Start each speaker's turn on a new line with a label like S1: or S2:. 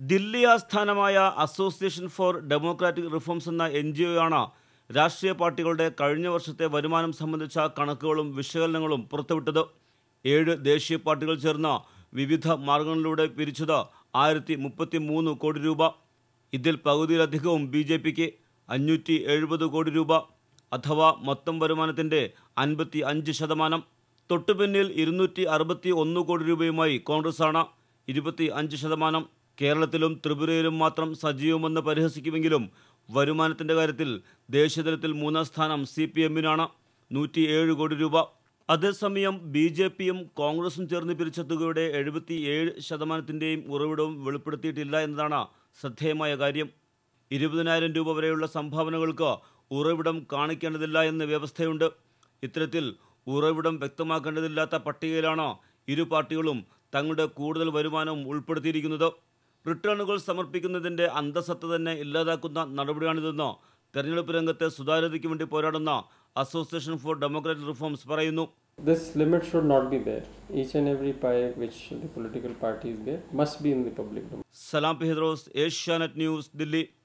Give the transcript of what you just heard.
S1: ദില്ലി ആസ്ഥാനമായ Association for Democratic Reforms എന്ന N G ഒയാണ് രാഷ്ട്രീയ പാർട്ടികളുടെ കഴിഞ്ഞ വർഷത്തെ വരുമാനം സംബന്ധിച്ച കണക്കുകളും വിശകലനങ്ങളും പുറത്തുവിട്ടത് ഏഴ് ദേശീയ പാർട്ടികൾ ചേർന്ന് വിവിധ മാർഗങ്ങളിലൂടെ പിരിച്ചത് ആയിരത്തി മുപ്പത്തി മൂന്ന് കോടി രൂപ ഇതിൽ പകുതിയിലധികവും ബി ജെ പിക്ക് അഞ്ഞൂറ്റി എഴുപത് കോടി രൂപ അഥവാ മൊത്തം വരുമാനത്തിൻ്റെ അൻപത്തി അഞ്ച് ശതമാനം തൊട്ടുപിന്നിൽ ഇരുന്നൂറ്റി അറുപത്തി ഒന്ന് കോടി രൂപയുമായി കോൺഗ്രസാണ് ഇരുപത്തി അഞ്ച് ശതമാനം കേരളത്തിലും ത്രിപുരയിലും മാത്രം സജീവമെന്ന് പരിഹസിക്കുമെങ്കിലും വരുമാനത്തിൻ്റെ കാര്യത്തിൽ ദേശീയതലത്തിൽ മൂന്നാം സ്ഥാനം സി പി എമ്മിനാണ് നൂറ്റി ഏഴ് കോടി രൂപ അതേസമയം ബി ജെ പിയും കോൺഗ്രസും ചേർന്ന് പിരിച്ച തുകയുടെ എഴുപത്തി ഏഴ് ശതമാനത്തിൻ്റെയും ഉറവിടവും വെളിപ്പെടുത്തിയിട്ടില്ല എന്നതാണ് ശ്രദ്ധേയമായ കാര്യം ഇരുപതിനായിരം രൂപ വരെയുള്ള സംഭാവനകൾക്ക് ഉറവിടം കാണിക്കേണ്ടതില്ല എന്ന വ്യവസ്ഥയുണ്ട് ഇത്തരത്തിൽ ഉറവിടം വ്യക്തമാക്കേണ്ടതില്ലാത്ത പട്ടികയിലാണ് ഇരു പാർട്ടികളും തങ്ങളുടെ കൂടുതൽ വരുമാനവും ഉൾപ്പെടുത്തിയിരിക്കുന്നത് റിട്ടേണുകൾ സമർപ്പിക്കുന്നതിൻ്റെ അന്തസത്ത തന്നെ ഇല്ലാതാക്കുന്ന നടപടിയാണിതെന്ന് തെരഞ്ഞെടുപ്പ് രംഗത്തെ സുതാര്യതയ്ക്ക് വേണ്ടി പോരാടുന്ന അസോസിയേഷൻ ഫോർ ഡെമോക്രാറ്റിക് റിഫോംസ് പറയുന്നു
S2: This limit should not be there. Each and every pie which the political parties get must be in the public domain.
S1: സലാം പെഹദ്രോസ് ഏഷ്യാനെറ്റ് ന്യൂസ് ദില്ലി